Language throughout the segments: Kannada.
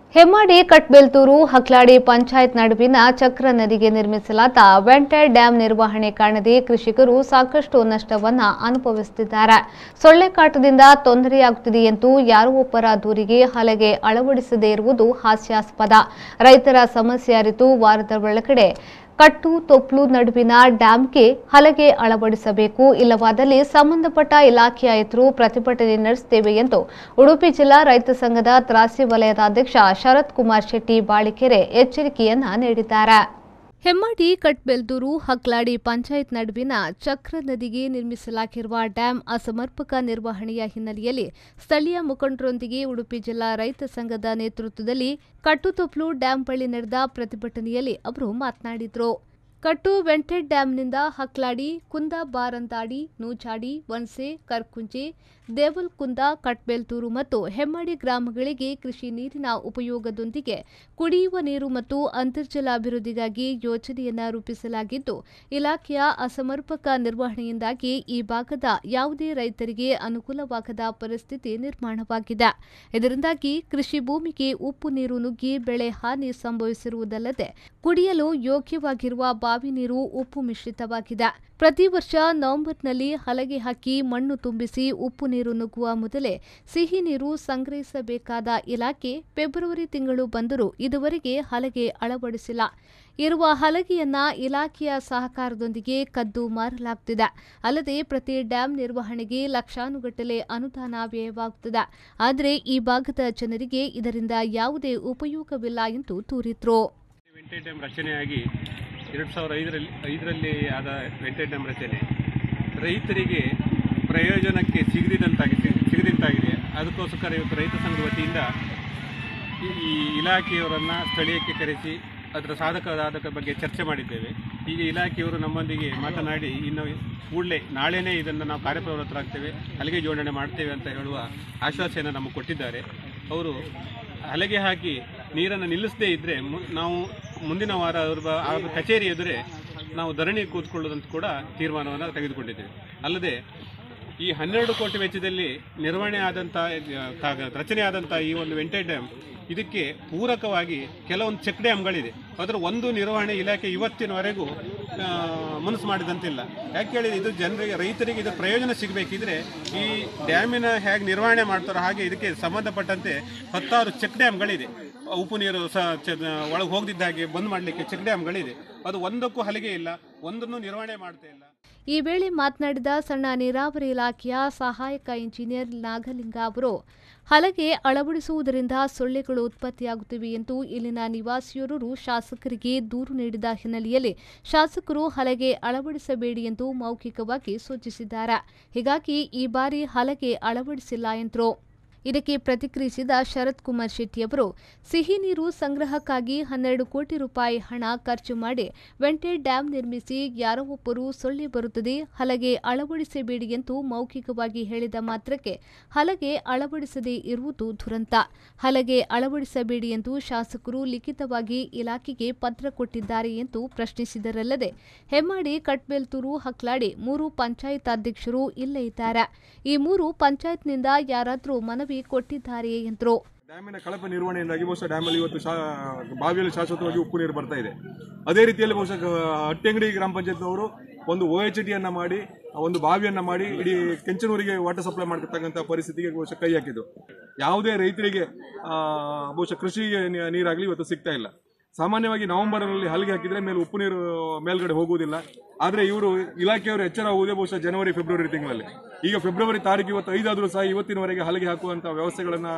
ಹೆಮ್ಮಾಡಿ ಕಟ್ಬೆಲ್ತೂರು ಹಕ್ಲಾಡಿ ಪಂಚಾಯತ್ ನಡುವಿನ ಚಕ್ರ ನದಿಗೆ ನಿರ್ಮಿಸಲಾದ ವೆಂಟೆಡ್ ಡ್ಯಾಂ ನಿರ್ವಹಣೆ ಕಾರಣದೆ ಕೃಷಿಕರು ಸಾಕಷ್ಟು ನಷ್ಟವನ್ನ ಅನುಭವಿಸುತ್ತಿದ್ದಾರೆ ಸೊಳ್ಳೆ ಕಾಟದಿಂದ ತೊಂದರೆಯಾಗುತ್ತಿದೆ ಎಂದು ಯಾರೋ ಒಬ್ಬರ ದೂರಿಗೆ ಹಲಗೆ ಅಳವಡಿಸದೇ ಇರುವುದು ಹಾಸ್ಯಾಸ್ಪದ ರೈತರ ಸಮಸ್ಯೆ ಅರಿತು ವಾರದ ಒಳಗಡೆ ಕಟ್ಟು ತೊಪ್ಲು ನಡುವಿನ ಡ್ಯಾಂಗೆ ಹಲಗೆ ಅಳವಡಿಸಬೇಕು ಇಲ್ಲವಾದಲ್ಲಿ ಸಂಬಂಧಪಟ್ಟ ಇಲಾಖೆಯ ಎದುರು ಪ್ರತಿಭಟನೆ ನಡೆಸುತ್ತೇವೆ ಎಂದು ಉಡುಪಿ ಜಿಲ್ಲಾ ರೈತ ಸಂಘದ ತ್ರಾಸಿ ವಲಯದ ಅಧ್ಯಕ್ಷ ಶರತ್ ಕುಮಾರ್ ಶೆಟ್ಟಿ ಬಾಳಿಕೆರೆ ಎಚ್ಚರಿಕೆಯನ್ನ ನೀಡಿದ್ದಾರೆ ಹೆಮ್ಮಾಡಿ ಕಟ್ಬೆಲ್ದೂರು ಹಕ್ಲಾಡಿ ಪಂಚಾಯತ್ ನಡುವಿನ ಚಕ್ರ ನದಿಗೆ ನಿರ್ಮಿಸಲಾಗಿರುವ ಡ್ಯಾಂ ಅಸಮರ್ಪಕ ನಿರ್ವಹಣೆಯ ಹಿನ್ನೆಲೆಯಲ್ಲಿ ಸ್ಥಳೀಯ ಮುಖಂಡರೊಂದಿಗೆ ಉಡುಪಿ ಜಿಲ್ಲಾ ರೈತ ಸಂಘದ ನೇತೃತ್ವದಲ್ಲಿ ಕಟ್ಟುತೊಪ್ಲು ಡ್ಯಾಂ ಬಳಿ ನಡೆದ ಪ್ರತಿಭಟನೆಯಲ್ಲಿ ಅವರು ಮಾತನಾಡಿದರು ಕಟ್ಟು ವೆಂಟೆಡ್ ಡ್ಯಾಂನಿಂದ ಹಕ್ಲಾಡಿ ಕುಂದ ಬಾರಂತಾಡಿ ನೂಚಾಡಿ ವನ್ಸೆ ಕರ್ಕುಂಚೆ ದೇವಲ್ಕುಂದ ಕಟ್ಬೆಲ್ತೂರು ಮತ್ತು ಹೆಮ್ಮಾಡಿ ಗ್ರಾಮಗಳಿಗೆ ಕೃಷಿ ನೀರಿನ ಉಪಯೋಗದೊಂದಿಗೆ ಕುಡಿಯುವ ನೀರು ಮತ್ತು ಅಂತರ್ಜಲ ಅಭಿವೃದ್ಧಿಗಾಗಿ ಯೋಜನೆಯನ್ನ ರೂಪಿಸಲಾಗಿದ್ದು ಇಲಾಖೆಯ ಅಸಮರ್ಪಕ ನಿರ್ವಹಣೆಯಿಂದಾಗಿ ಈ ಭಾಗದ ಯಾವುದೇ ರೈತರಿಗೆ ಅನುಕೂಲವಾಗದ ಪರಿಸ್ಥಿತಿ ನಿರ್ಮಾಣವಾಗಿದೆ ಇದರಿಂದಾಗಿ ಕೃಷಿ ಭೂಮಿಗೆ ಉಪ್ಪು ನೀರು ನುಗ್ಗಿ ಬೆಳೆ ಹಾನಿ ಸಂಭವಿಸಿರುವುದಲ್ಲದೆ ಕುಡಿಯಲು ಯೋಗ್ಯವಾಗಿರುವ ಬಾವಿ ನೀರು ಉಪ್ಪು ಮಿಶ್ರಿತವಾಗಿದೆ ಪ್ರತಿ ವರ್ಷ ನವೆಂಬರ್ನಲ್ಲಿ ಹಲಗೆ ಹಾಕಿ ಮಣ್ಣು ತುಂಬಿಸಿ ಉಪ್ಪು ನೀರು ನುಗ್ಗುವ ಮೊದಲೇ ಸಿಹಿ ನೀರು ಸಂಗ್ರಹಿಸಬೇಕಾದ ಇಲಾಖೆ ಫೆಬ್ರವರಿ ತಿಂಗಳು ಬಂದರೂ ಇದುವರೆಗೆ ಹಲಗೆ ಅಳವಡಿಸಿಲ್ಲ ಇರುವ ಹಲಗೆಯನ್ನ ಇಲಾಖೆಯ ಸಹಕಾರದೊಂದಿಗೆ ಕದ್ದು ಮಾರಲಾಗುತ್ತಿದೆ ಅಲ್ಲದೆ ಪ್ರತಿ ಡ್ಯಾಂ ನಿರ್ವಹಣೆಗೆ ಲಕ್ಷಾನುಗಟ್ಟಲೆ ಅನುದಾನ ವ್ಯಯವಾಗುತ್ತದೆ ಆದರೆ ಈ ಭಾಗದ ಜನರಿಗೆ ಇದರಿಂದ ಯಾವುದೇ ಉಪಯೋಗವಿಲ್ಲ ಎಂದು ದೂರಿದ್ರು ವೆಂಟೇಜ್ ಡ್ಯಾಮ್ ರಚನೆಯಾಗಿ ಎರಡು ಸಾವಿರದ ಐದರಲ್ಲಿ ಐದರಲ್ಲಿ ಆದ ವೆಂಟೇಜ್ ಡ್ಯಾಮ್ ರಚನೆ ರೈತರಿಗೆ ಪ್ರಯೋಜನಕ್ಕೆ ಸಿಗದಿದ್ದಂತಾಗಿದೆ ಸಿಗದಂತಾಗಿದೆ ಅದಕ್ಕೋಸ್ಕರ ಇವತ್ತು ರೈತ ಸಂಘದ ವತಿಯಿಂದ ಈ- ಈ ಇಲಾಖೆಯವರನ್ನು ಸ್ಥಳೀಯಕ್ಕೆ ಕರೆಸಿ ಅದರ ಸಾಧಕ ಬಾಧಕ ಬಗ್ಗೆ ಚರ್ಚೆ ಮಾಡಿದ್ದೇವೆ ಈಗ ಇಲಾಖೆಯವರು ನಮ್ಮೊಂದಿಗೆ ಮಾತನಾಡಿ ಇನ್ನು ಕೂಡಲೇ ನಾಳೆನೇ ಇದನ್ನು ನಾವು ಕಾರ್ಯಪ್ರವೃತ್ತರಾಗ್ತೇವೆ ಹಲಗೆ ಜೋಡಣೆ ಮಾಡ್ತೇವೆ ಅಂತ ಹೇಳುವ ಆಶ್ವಾಸನೆ ನಮಗೆ ಕೊಟ್ಟಿದ್ದಾರೆ ಅವರು ಹಲಗೆ ಹಾಕಿ ನೀರನ್ನು ನಿಲ್ಲಿಸದೇ ಇದ್ದರೆ ನಾವು ಮುಂದಿನ ವಾರ ಅವ್ರ ಬ- ಆ ಕಚೇರಿ ಎದುರೇ ನಾವು ಧರಣಿ ಕೂತ್ಕೊಳ್ಳೋದಂತ ಕೂಡ ತೀರ್ಮಾನವನ್ನು ತೆಗೆದುಕೊಂಡಿದ್ದೇವೆ ಅಲ್ಲದೆ ಈ ಹನ್ನೆರಡು ಕೋಟಿ ವೆಚ್ಚದಲ್ಲಿ ನಿರ್ವಹಣೆ ಆದಂಥ ರಚನೆ ಆದಂಥ ಈ ಒಂದು ವೆಂಟೇಜ್ ಡ್ಯಾಮ್ ಇದಕ್ಕೆ ಪೂರಕವಾಗಿ ಕೆಲವೊಂದು ಚೆಕ್ ಡ್ಯಾಮ್ಗಳಿದೆ ಅದರ ಒಂದು ನಿರ್ವಹಣೆ ಇಲಾಖೆ ಇವತ್ತಿನವರೆಗೂ ಆ, ಮನಸ್ಸು ಮಾಡಿದಂತಿಲ್ಲ ಯಾಕೆ ಹೇಳಿದ್ರೆ ಇದು ಜನರಿಗೆ ರೈತರಿಗೆ ಇದರ ಪ್ರಯೋಜನ ಸಿಗಬೇಕಿದ್ರೆ ಈ ಡ್ಯಾಮಿನ ಹೇಗೆ ನಿರ್ವಹಣೆ ಮಾಡ್ತಾರೋ ಹಾಗೆ ಇದಕ್ಕೆ ಸಂಬಂಧಪಟ್ಟಂತೆ ಹತ್ತಾರು ಚೆಕ್ ಡ್ಯಾಮ್ಗಳಿದೆ ಉಪ್ಪು ನೀರು ಸಹ ಒಳಗೆ ಹೋಗದಿದ್ದ ಹಾಗೆ ಬಂದ್ ಮಾಡಲಿಕ್ಕೆ ಚೆಕ್ ಡ್ಯಾಮ್ಗಳಿದೆ ಅದು ಒಂದಕ್ಕೂ ಹಲಿಗೆ ಇಲ್ಲ ಒಂದನ್ನು ನಿರ್ವಹಣೆ ಮಾಡ್ತಾ ಇಲ್ಲ ಈ ವೇಳೆ ಮಾತನಾಡಿದ ಸಣ್ಣ ನೀರಾವರಿ ಇಲಾಖೆಯ ಸಹಾಯಕ ಇಂಜಿನಿಯರ್ ನಾಗಲಿಂಗ ಅವರು ಹಲಗೆ ಅಳವಡಿಸುವುದರಿಂದ ಸೊಳ್ಳೆಗಳು ಉತ್ಪತ್ತಿಯಾಗುತ್ತಿವೆ ಎಂದು ಇಲ್ಲಿನ ನಿವಾಸಿಯೋರ್ವರು ಶಾಸಕರಿಗೆ ದೂರು ನೀಡಿದ ಹಿನ್ನೆಲೆಯಲ್ಲಿ ಶಾಸಕರು ಹಲಗೆ ಅಳವಡಿಸಬೇಡಿ ಎಂದು ಮೌಖಿಕವಾಗಿ ಸೂಚಿಸಿದ್ದಾರೆ ಹೀಗಾಗಿ ಈ ಬಾರಿ ಹಲಗೆ ಅಳವಡಿಸಿಲ್ಲ ಎಂದರು ಇದಕ್ಕೆ ಪ್ರತಿಕ್ರಿಯಿಸಿದ ಶರತ್ ಕುಮಾರ್ ಶೆಟ್ಟಿ ಅವರು ಸಿಹಿ ನೀರು ಸಂಗ್ರಹಕ್ಕಾಗಿ ಹನ್ನೆರಡು ಕೋಟಿ ರೂಪಾಯಿ ಹಣ ಖರ್ಚು ಮಾಡಿ ವೆಂಟೆಡ್ ಡ್ಯಾಂ ನಿರ್ಮಿಸಿ ಯಾರೋ ಒಬ್ಬರು ಸೊಳ್ಳೆ ಬರುತ್ತದೆ ಹಲಗೆ ಅಳವಡಿಸಬೇಡಿ ಎಂದು ಮೌಖಿಕವಾಗಿ ಹೇಳಿದ ಮಾತ್ರಕ್ಕೆ ಹಲಗೆ ಅಳವಡಿಸದೇ ಇರುವುದು ದುರಂತ ಹಲಗೆ ಅಳವಡಿಸಬೇಡಿ ಎಂದು ಶಾಸಕರು ಲಿಖಿತವಾಗಿ ಇಲಾಖೆಗೆ ಪತ್ರ ಕೊಟ್ಟಿದ್ದಾರೆ ಎಂದು ಪ್ರಶ್ನಿಸಿದರಲ್ಲದೆ ಹೆಮ್ಮಾಡಿ ಕಟ್ಬೆಲ್ತೂರು ಹಕ್ಲಾಡಿ ಮೂರು ಪಂಚಾಯತ್ ಅಧ್ಯಕ್ಷರು ಇಲ್ಲೇ ಇದ್ದಾರೆ ಈ ಮೂರು ಪಂಚಾಯತ್ನಿಂದ ಯಾರಾದರೂ ಮನವಿ ಕೊಟ್ಟಿದ್ದಾರೆಯೇ ಎಂದರು ಡ್ಯಾಮಿನ ಕಳಪೆ ನಿರ್ವಹಣೆಯಿಂದಾಗಿ ಬಹುಶಃ ಡ್ಯಾಮಲ್ಲಿ ಇವತ್ತು ಶಾ ಬಾವಿಯಲ್ಲಿ ಶಾಶ್ವತವಾಗಿ ಉಪ್ಪು ನೀರು ಬರ್ತಾ ಇದೆ ಅದೇ ರೀತಿಯಲ್ಲಿ ಬಹುಶಃ ಗ- ಹಟ್ಟಿಯಂಗಡಿ ಗ್ರಾಮ ಪಂಚಾಯತ್ನವರು ಒಂದು ಒ ಎಚ್ ಟಿಯನ್ನು ಮಾಡಿ ಆ ಒಂದು ಬಾವಿಯನ್ನು ಮಾಡಿ ಇಡೀ ಕೆಂಚನೂರಿಗೆ ವಾಟರ್ ಸಪ್ಲೈ ಮಾಡತಕ್ಕಂಥ ಪರಿಸ್ಥಿತಿಗೆ ಬಹುಶಃ ಕೈ ಹಾಕಿದ್ದು ಯಾವುದೇ ರೈತರಿಗೆ ಆ, ಬಹುಶಃ ಕೃಷಿಗೆ ನೀ- ನೀರಾಗಲಿ ಇವತ್ತು ಸಿಗ್ತಾ ಇಲ್ಲ ಸಾಮಾನ್ಯವಾಗಿ ನವೆಂಬರ್ನಲ್ಲಿ ಹಲಿಗೆ ಹಾಕಿದ್ರೆ ಮೇಲೆ ಉಪ್ಪು ನೀರು ಮೇಲ್ಗಡೆ ಹೋಗುವುದಿಲ್ಲ ಆದರೆ ಇವರು ಇಲಾಖೆಯವರು ಎಚ್ಚರ ಆಗುವುದೇ ಬಹುಶಃ ಜನವರಿ ಫೆಬ್ರವರಿ ತಿಂಗಳಲ್ಲಿ ಈಗ ಫೆಬ್ರವರಿ ತಾರೀಕು ಇವತ್ತು ಐದಾದರೂ ಸಹ ಇವತ್ತಿನವರೆಗೆ ಹಲಿಗೆ ಹಾಕುವಂಥ ವ್ಯವಸ್ಥೆಗಳನ್ನು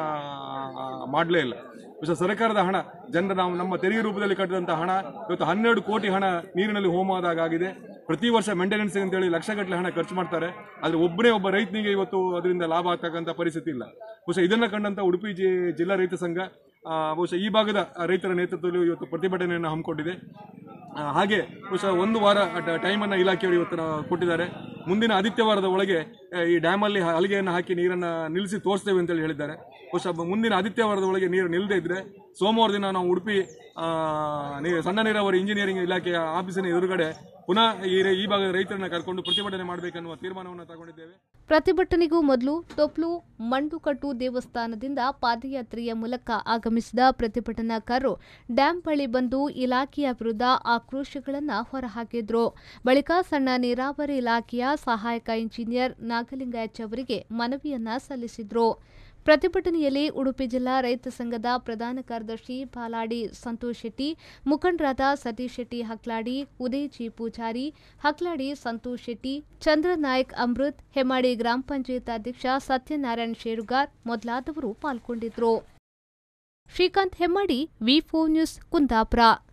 ಮಾಡಲೇ ಇಲ್ಲ ಬಹುಶಃ ಸರ್ಕಾರದ ಹಣ ಜನರ ನಾವು ನಮ್ಮ ತೆರಿಗೆ ರೂಪದಲ್ಲಿ ಕಟ್ಟಿದಂಥ ಹಣ ಇವತ್ತು ಹನ್ನೆರಡು ಕೋಟಿ ಹಣ ನೀರಿನಲ್ಲಿ ಹೋಮವಾದಾಗಿದೆ ಪ್ರತಿ ವರ್ಷ ಮೇಂಟೆನೆನ್ಸ್ ಅಂತೇಳಿ ಲಕ್ಷಗಟ್ಟಲೆ ಹಣ ಖರ್ಚು ಮಾಡ್ತಾರೆ ಆದರೆ ಒಬ್ಬನೇ ಒಬ್ಬ ರೈತನಿಗೆ ಇವತ್ತು ಅದರಿಂದ ಲಾಭ ಆಗ್ತಕ್ಕಂಥ ಪರಿಸ್ಥಿತಿ ಇಲ್ಲ ಬಹುಶಃ ಇದನ್ನು ಕಂಡಂಥ ಉಡುಪಿ ಜಿ ಜಿಲ್ಲಾ ರೈತ ಸಂಘ ಆ, ಬಹುಶಃ ಈ ಭಾಗದ ರೈತರ ನೇತೃತ್ವದಲ್ಲಿ ಇವತ್ತು ಪ್ರತಿಭಟನೆಯನ್ನು ಹಮ್ಮಿಕೊಂಡಿದೆ ಆ, ಹಾಗೆ ಬಹುಶಃ ಒಂದು ವಾರ ಟೈಮನ್ನು ಇಲಾಖೆಯವರು ಇವತ್ತು ನಾವು ಕೊಟ್ಟಿದ್ದಾರೆ ಮುಂದಿನ ಆದಿತ್ಯವಾರದ ಒಳಗೆ ಆ, ಈ ಡ್ಯಾಮಲ್ಲಿ ಹಲಿಗೆಯನ್ನು ಹಾಕಿ ನೀರನ್ನು ನಿಲ್ಲಿಸಿ ತೋರಿಸ್ತೇವೆ ಅಂತೇಳಿ ಹೇಳಿದ್ದಾರೆ ಬಹುಶಃ ಮುಂದಿನ ಆದಿತ್ಯವಾರದ ಒಳಗೆ ನೀರು ನಿಲ್ಲದೇ ಇದ್ರೆ ಸೋಮವಾರ ದಿನ ನಾವು ಉಡುಪಿ ಆ, ನೀ- ಸಣ್ಣ ನೀರಾವರಿ ಇಂಜಿನಿಯರಿಂಗ್ ಇಲಾಖೆಯ ಆಫೀಸಿನ ಎದುರುಗಡೆ ಪುನಃ ಈ ರೈ- ಈ ಭಾಗದ ರೈತರನ್ನ ಕರ್ಕೊಂಡು ಪ್ರತಿಭಟನೆ ಮಾಡಬೇಕನ್ನುವ ತೀರ್ಮಾನವನ್ನು ತಗೊಂಡಿದ್ದೇವೆ ಪ್ರತಿಭಟನೆಗೂ ಮೊದಲು ತೊಪ್ಲು ಮಂಡುಕಟ್ಟು ದೇವಸ್ಥಾನದಿಂದ ಪಾದಯಾತ್ರೆಯ ಮೂಲಕ ಆಗಮಿಸಿದ ಪ್ರತಿಭಟನಾಕಾರರು ಡ್ಯಾಂ ಬಳಿ ಬಂದು ಇಲಾಖೆಯ ವಿರುದ್ಧ ಆಕ್ರೋಶಗಳನ್ನು ಹೊರಹಾಕಿದ್ರು ಬಳಿಕ ಸಣ್ಣ ನೀರಾವರಿ ಇಲಾಖೆಯ ಸಹಾಯಕ ಇಂಜಿನಿಯರ್ ನಾಗಲಿಂಗಾಯಚ್ ಅವರಿಗೆ ಮನವಿಯನ್ನ ಸಲ್ಲಿಸಿದ್ರು ಪ್ರತಿಭಟನೆಯಲ್ಲಿ ಉಡುಪಿ ಜಿಲ್ಲಾ ರೈತ ಸಂಘದ ಪ್ರಧಾನ ಕಾರ್ಯದರ್ಶಿ ಬಾಲಾಡಿ ಸಂತೋಷ್ ಶೆಟ್ಟಿ ಮುಖಂಡರಾದ ಸತೀಶ್ ಶೆಟ್ಟಿ ಹಕ್ಲಾಡಿ ಉದಯ್ ಜಿ ಪೂಜಾರಿ ಹಕ್ಲಾಡಿ ಸಂತೋಷ್ ಶೆಟ್ಟಿ ಚಂದ್ರನಾಯಕ್ ಅಮೃತ್ ಹೆಮ್ಮಾಡಿ ಗ್ರಾಮ ಪಂಚಾಯತ್ ಅಧ್ಯಕ್ಷ ಸತ್ಯನಾರಾಯಣ್ ಶೇರುಗಾರ್ ಮೊದಲಾದವರು ಪಾಲ್ಗೊಂಡಿದ್ರು ಶ್ರೀಕಾಂತ್ ಹೆಮ್ಮಾಡಿ ವಿ ನ್ಯೂಸ್ ಕುಂದಾಪುರ